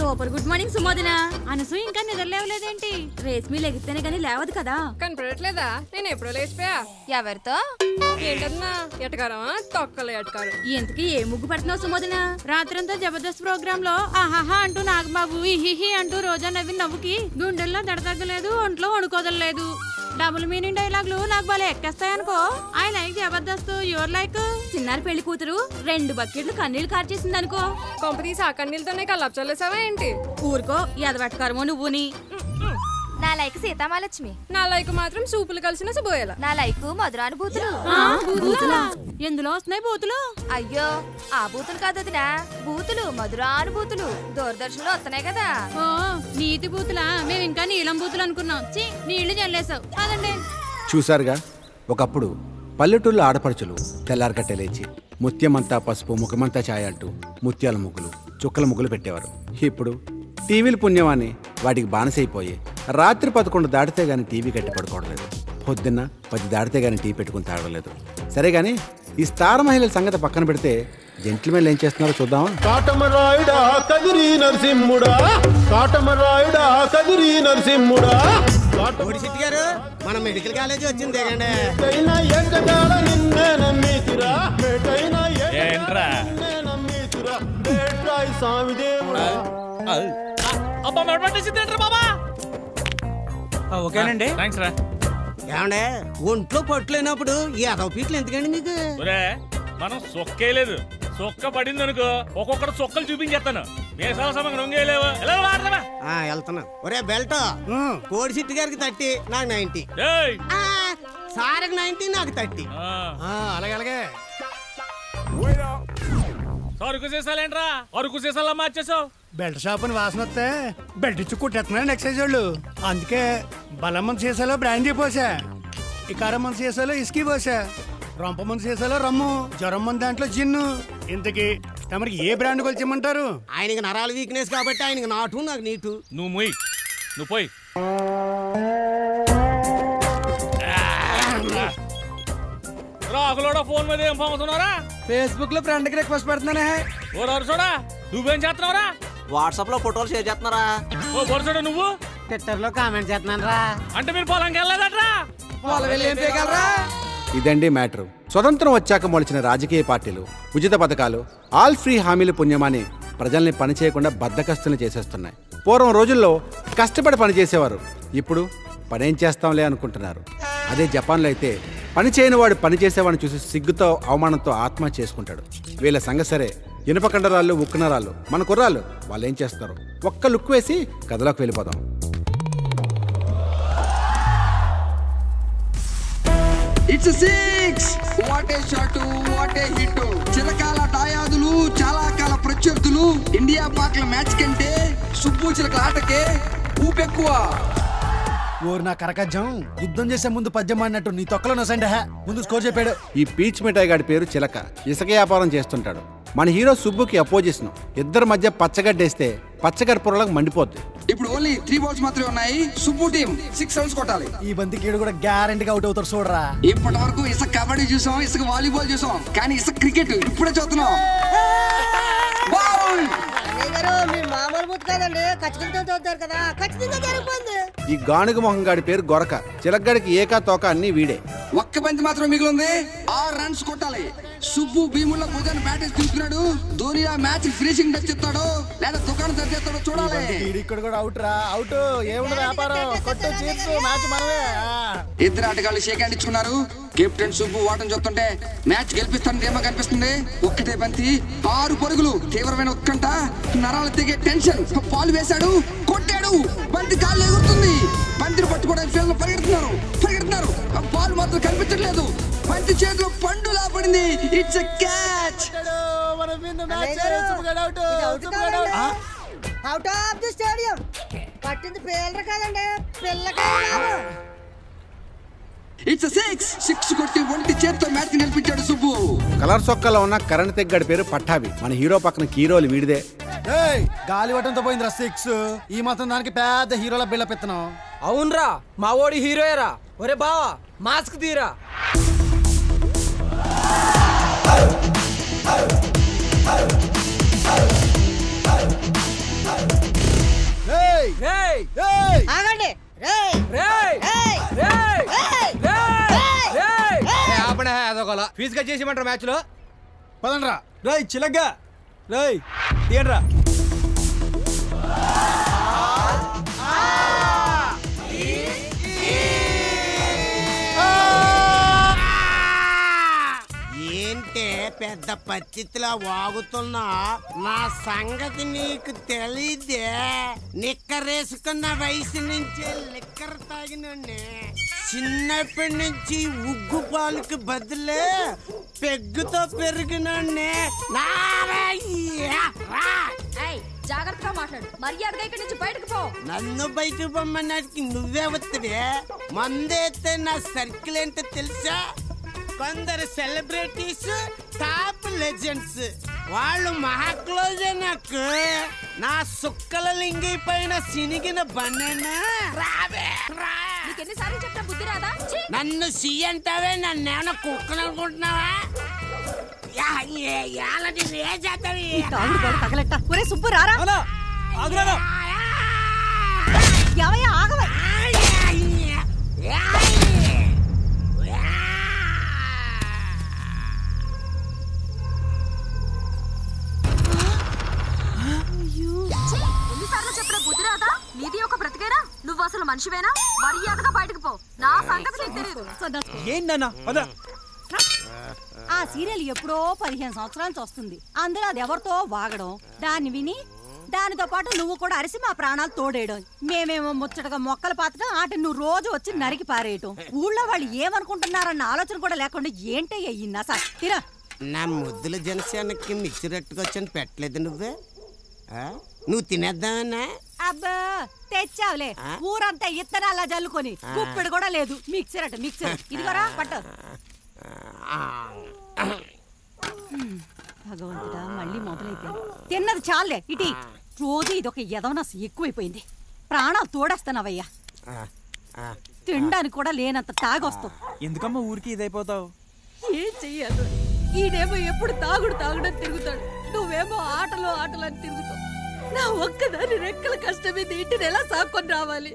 Super good morning సుమోదిన అనసు ఇంకా నిద్రలేవలేదేంటి రేస్మి లెగిస్తేనే గానీ లేవదు కదా కనపడట్లేదా నేను ఎప్పుడో లేచిపోయా ఎవరితో ఏంటన్నా ఎటకారమా తొక్కలు ఎటకారం ఇంతకీ ఏ ముగ్గు పడుతున్నావు సుమోదిన రాత్రంతా జబర్దస్త్ ప్రోగ్రామ్ లో ఆహాహా అంటూ నాగబాబు ఇహిహి అంటూ రోజా నవ్వి నవ్వుకి గుండెల్లో దడతగ్గలేదు ఒంట్లో వణుకోదలేదు డబుల్ మీనింగ్ డైలాగులు నాకు భలే ఎక్కేస్తాయనుకో I like Jabardasth your like Chinnari Pelli కూతురు రెండు బకెట్లు కన్నీళ్లు కార్చేసింది అనుకో కొంపతీసి ఆ కన్నీళ్ళతోనే కల్లాపు చల్లేసావా ఏంటి ఊరుకో ఎదవెట్టకరమో నువ్వుని నా లైక్ సీతామాలక్ష్మి నా లైక్ మాత్రం సూపులు కలిసిన శుభోయల నా లైక్ మధురానుభూతులు బూతులా ఎందులో వస్తున్నాయి బూతులు అయ్యో ఆ బూతులు కాదు వదినా బూతులు మధురానుభూతులు దూరదర్శన్లో వస్తున్నాయి కదా ఓ నీతి బూతులా మేము ఇంకా నీలం బూతులు అనుకున్నాం చి నీళ్లు చల్లేసావు అదండి చూశారుగా ఒకప్పుడు పల్లెటూళ్ళ ఆడపడుచులు తెల్లారకట్టే లేచి ముత్యమంతా పసుపు ముఖమంతా ఛాయ అంటూ ముత్యాల ముగ్గులు చుక్కల ముగ్గులు పెట్టేవారు ఇప్పుడు టీవీలు పుణ్యమాని వాటికి బానిసైపోయి రాత్రి పదకొండు దాటితే గాని టీవీ కట్టి పడుకోవడలేదు పొద్దున్న పది దాటితే గాని టీ పెట్టుకుని తాగలేదు సరే గాని ఈ స్టార్ మహిళల సంగతి పక్కన పెడితే జెంట్మెన్లు ఏం చేస్తున్నారో చూద్దామా కాటమరాయుడా కదిరి నరసింహుడా కాటమరాయుడా కదిరి నరసింహుడా శెట్టి గారు మన మెడికల్ కాలేజ్ వచ్చింది దిగండి మేటైన ఎక్కడాల నిన్నే నమ్మితిరా మేటైన ఏంట్రా? నిన్నే నమ్మితిరా మేట్రాయి స్వామి దేవుడా అబ్బా మెడపట్టేసిందేంట్రా బాబా ఓకేనండి థ్యాంక్స్ రా ఏమండే ఒంట్లో పట్టులేనప్పుడు ఈ అదవ పీట్లు ఎందుకండి మీకు ఒరే మనం సొక్కేయలేదు సొక్క పడింది అనుకో ఒక్కొక్కటి సొక్కలు చూపించేస్తాను మీసాల సమయం రొంగేయలేవు ఎలా వాడరా ఆ వెళ్తున్నా ఒరే బెల్ట్ కోడి సిట్టి గారికి థర్టీ నాకు నైన్టీ ఏయ్ సార్కి నైన్టీ నాకు థర్టీ ఆ, అలాగే అలాగే సరుకు సీసాలేంట్రా అరుకు సీసాలా మార్చేసావు బెల్ట్ షాప్ అని వాసన వస్తే బెల్ట్ ఇచ్చి కుట్టేస్తున్నారండి ఎక్సైజ్ వాళ్ళు అందుకే బలమ్మన్ సీసాలో బ్రాండీ పోసా ఇకారమ్మన్ సీసాలో ఇస్కీ పోసా రొంపమన్ సీసాలో రమ్ము జ్వరమ్మన్ దాంట్లో జిన్ను ఇంతకి తమరికి ఏ బ్రాండ్ కొలిచిమ్మంటారు ఆయనకి నరాల వీక్నెస్ కాబట్టి ఆయనకి నాటు నాకు నీటు నువ్వు ముయ్ నువ్వు పోయి రాకులోడా ఫోన్ మీద ఏం పంపుతున్నారా ఫేస్బుక్ లో ఫ్రెండ్ కి రిక్వెస్ట్ పెడుతున్నానే ఓ నరుసోడా నువ్వేం చేస్తున్నావురా వాట్సాప్ లో ఫోటోలు షేర్ చేస్తున్నారా ఓ బొరుసోడా నువ్వు ట్విట్టర్ లో కామెంట్ చేస్తున్నాను రా అంటే మీరు పొలంకి వెళ్ళలేదట్రా ఇదండి మ్యాటర్ స్వతంత్రం వచ్చాక మొలిచిన రాజకీయ పార్టీలు ఉచిత పథకాలు ఆల్ ఫ్రీ హామీలు పుణ్యమాని ప్రజల్ని పని చేయకుండా బద్దకస్తులు చేసేస్తున్నాయి పూర్వం రోజుల్లో కష్టపడి పని చేసేవారు ఇప్పుడు పనేం చేస్తాంలే అనుకుంటున్నారు అదే జపాన్లో అయితే పని చేయని వాడు పని చేసేవాడిని చూసి సిగ్గుతో అవమానంతో ఆత్మహత్య చేసుకుంటాడు వీళ్ళ సంగ సరే ఇనుప కండరాళ్ళు ఉక్కునరాళ్ళు మన కుర్రాళ్ళు వాళ్ళు ఏం చేస్తారు ఒక్క లుక్ వేసి కథలోకి వెళ్ళిపోదాం it's six what a shot what a hit చిరకాల దాయాదులు చాలా కాల ప్రత్యర్థులు ఇండియా పాక్ల మ్యాచ్ కంటే సుబ్బు చిలకల ఆటకే ఊపెక్కువ ఓరు నా కరకజ్జం యుద్ధం చేసే ముందు పద్యం అన్నట్టు నీ తొక్కలో నొసండి హే ముందు స్కోర్ చెప్పాడు ఈ పీచ్ మిఠాయి గాడి పేరు చిలక ఇసుక వ్యాపారం చేస్తుంటాడు మన హీరో సుబ్బుకి అపోజిషన్ ఇద్దరి మధ్య పచ్చగడ్డేస్తే పచ్చగడ్పురలకు మండిపోద్ది ఇప్పుడు ఓన్లీ త్రీ బాల్స్ మాత్రమే ఉన్నాయి సుబ్బు టీం సిక్స్ రన్స్ కొట్టాలి ఈ బంతికి ఈడు కూడా గ్యారంటీగా అవుట్ అవుతారు చూడరా ఇప్పటి వరకు ఇసుక కబడ్డీ చూసాం ఇసుక వాలీబాల్ చూసాం కానీ ఇసుక క్రికెట్ ఇప్పుడే చూస్తున్నాం బౌల్ మీరు మామూలు ముద్దు కాదండి ఖచ్చితంగా చూస్తారు కదా ఖచ్చితంగా జరిగిపోయింది ఈ గానుగ మొహం గాడి పేరు గొరక చిలకగడికి ఏకా తోక అన్ని వీడే ఒక్క బంతి మాత్రం మిగిలింది ఆరు రన్స్ కొట్టాలి సుబ్బు భీముల భుజాన్ని బ్యాటేజ్ తీసుకున్నాడు ధోని ఆ మ్యాచ్ ఫినిషింగ్ టచ్ ఇస్తాడు లేదా దుకాణం తెచ్చేస్తాడో చూడాలి ఈడు ఇక్కడ కూడా అవుట్ రా అవుట్ ఏముంది వ్యాపారం కొట్టు చీర్చు మ్యాచ్ మనమే ఆ. ఇద్దరు ఆటగాళ్ళు షేక్ హ్యాండ్ ఇచ్చుకున్నారు కెప్టెన్ సుబ్బు వాటం చూస్తుంటే మ్యాచ్ గెలిపిస్తానని ఏమో కనిపిస్తుంది ఒక్కటే బంతి ఆరు పరుగులు తీవ్రమైన ఉత్కంఠ నరాలు తెగే టెన్షన్ బాల్ వేశాడు కొట్టాడు బంతి గాల్లో ఎగురుతుంది బంతిని పట్టుకోవడానికి ఫీల్డ్ పరిగెడుతున్నారు పరిగెడుతున్నారు ఆ బాల్ మాత్రం కనిపించట్లేదు బంతి చేతిలో పండులా పడింది ఇట్స్ క్యాచ్ మన మీద మ్యాచ్ సుబ్బుగాడు అవుట్ సుబ్బుగాడు out out of the stadium పట్టింది పిల్లలు కాదండి పిల్లకాయలు ఇట్స్ సిక్స్ సిక్స్ కొట్టి ఒంటి చేతితో మ్యాచ్ నిలిపించాడు సుబ్బు కలర్ సొక్కలో ఉన్న కరెంట్ తెగ్గాడి పేరు పట్టాభి మన హీరో పక్కన హీరోలు వీడిదే ఏయ్ గాలి వటంతో పోయిందిరా సిక్స్ ఈ మాత్రం దానికి పెద్ద హీరోల బిల్డప్ ఇస్తున్నాం అవునరా మా ఓడి హీరోయరా ఒరే బావా మాస్క్ తీరా ఆగండి రేయ్ రేయ్! రేయ్! రేయ్! రేయ్! ఆపడే అదొకలా ఫీజు కట్ చేసేయమంటారు మ్యాచ్ లో పదండ్రా రేయ్ చిలగ్గా రేయ్ తీయండిరా ఏంటే పెద్ద పచ్చితిలా వాగుతున్నా నా సంగతి నీకు తెలీదే నిక్కరేసుకున్న వయసు నుంచి లిక్కర్ తాగినండి చిన్నప్పటి నుంచి ఉగ్గు పాలకు బదులే పెగ్గుతో పెరిగినండి జాగ్రత్తగా మాట్లాడు మర్యాదగా ఇక్కడి నుంచి బయటకు పో నన్ను బయట పొమ్మన్నానికి నువ్వే వస్తుంది మందేస్తే నా సర్కిల్ ఏంటో తెలుసా కొందరు సెలబ్రిటీస్ టాప్ లెజెండ్స్ వాళ్ళు మహా క్లోజ్ నాకు నా సుక్కల లింగి పైన సినిగిన బన్నెనా రావే రా. నీకెన్నిసార్లు చెప్పిన బుద్ధి రాదా ఛీ! నన్ను సి అంటావే నన్ను ఏమైనా కుక్కను అనుకుంటున్నావా యా, ఏ- ఏలటి ఏ చేస్తావి తగలెట్ట ఒరే సుబ్బు రారా ఆగురానా ఎవయ్య ఆగవ ఎన్నిసార్లు చెప్పిన బుద్ధి రాదా నీది ఒక బ్రతికేనా నువ్వు అసలు మనిషివేనా మర్యాదగా బయటకు పో నా సంగతి నీకు తెలియదు ఏంటన్నా పద ఆ సీరియల్ ఎప్పుడో పదిహేను సంవత్సరాల నుంచి వస్తుంది అందులో అది ఎవరితో వాగడం దాన్ని విని దానితో పాటు నువ్వు కూడా అరిసి మా ప్రాణాలు తోడేయడం మేమేమో ముచ్చటగా మొక్కలు పాతడం ఆట నువ్వు రోజు వచ్చి నరికి పారేయటం ఊళ్ళో వాళ్ళు ఏమనుకుంటున్నారన్న ఆలోచన కూడా లేకుండా ఏంటయ్యా ఈ నస తిరా నా ముద్దుల జనసేనకి మిక్సర్ ఎట్టుకొచ్చని పెట్టలేదు నువ్వే ఆ? నువ్వు తినేద్దామన్నా అబ్బా తెచ్చావులే ఊరంతా ఇత్తనాలా జల్లుకొని గుప్పెడు కూడా లేదు మిక్సర్ అట మిక్సర్ ఇదిగోరా పట్టు భగవంతుడా మళ్ళీ మొదలైతే తిన్నది చాలే ఇటీ రోజు ఇదొక ఎదవనస్ ఎక్కువైపోయింది ప్రాణాలు తోడేస్తానవయ్యా తినడానికి కూడా లేనంత తాగొస్తావు ఎందుకమ్మా ఊరికి ఇదైపోతావు ఏం చెయ్యాలి ఈడేమో ఎప్పుడు తాగుడు తాగుడని తిరుగుతాడు నువ్వేమో ఆటలు ఆటలు అని తిరుగుతావు నా ఒక్కదాని రెక్కల కష్టం మీద ఇంటిని ఎలా సాక్కొని రావాలి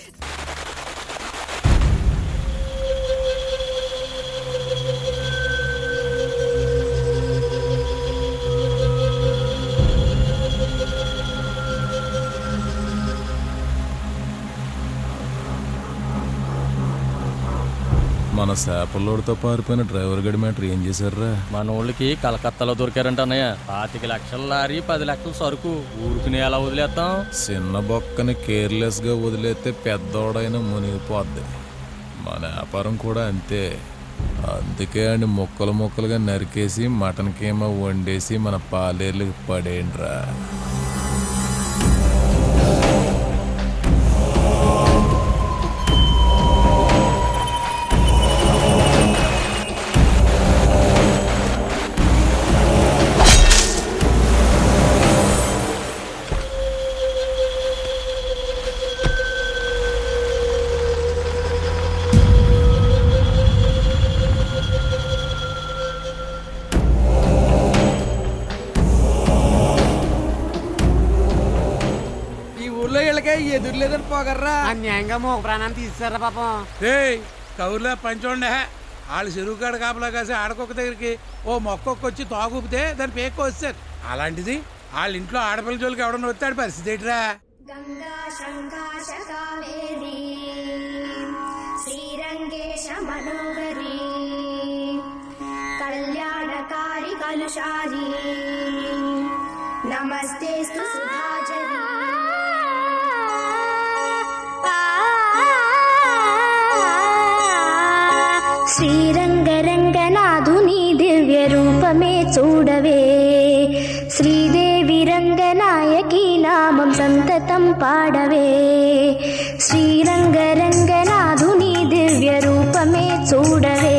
మన శాపల్లోడితో పారిపోయిన డ్రైవర్ గడి మ్యాటర్ ఏం చేశారా మన ఊళ్ళకి కలకత్తాలో దొరికారంట అన్నయ్య పాతిక లక్షల లారీ పది లక్షల సరుకు ఊరుకుని ఎలా వదిలేస్తాం చిన్న బొక్కని కేర్లెస్ గా వదిలేస్తే పెద్దోడైన మునిగిపోద్ది మన వ్యాపారం కూడా అంతే అందుకే అండి ముక్కలు ముక్కలుగా నరికేసి మటన్ కీమా వండేసి మన పాలేర్లకు పడేయండిరా ఈ ఊర్లో వీళ్ళకే ఎదురు లేదని పోగర్రా అన్యాయంగా మోగ ప్రాణాన్ని తీసారా పాపం రేయ్ కౌరులో పంచోండే వాళ్ళు చెరువు కాడ కాపలా కాసి ఆడకొక్క దగ్గరికి ఓ మొక్కొక్క వచ్చి తోగుపితే దాని పేక్కు వస్తారు అలాంటిది వాళ్ళ ఇంట్లో ఆడపిల్ల జోలికి ఎవడన్నా వచ్చాడు పరిస్థితి ఏంటిరా గంగా శంకాశ కావేరీ శ్రీరంగేశ మనోహరి కళ్యాణకారి కలుషారి నమస్తే సుధాజరి శ్రీరంగరంగనాథుని దివ్య రూపమే చూడవే శ్రీదేవి రంగనాయకి నామం సంతతం పాడవే శ్రీరంగరంగనాథుని దివ్య రూపమే చూడవే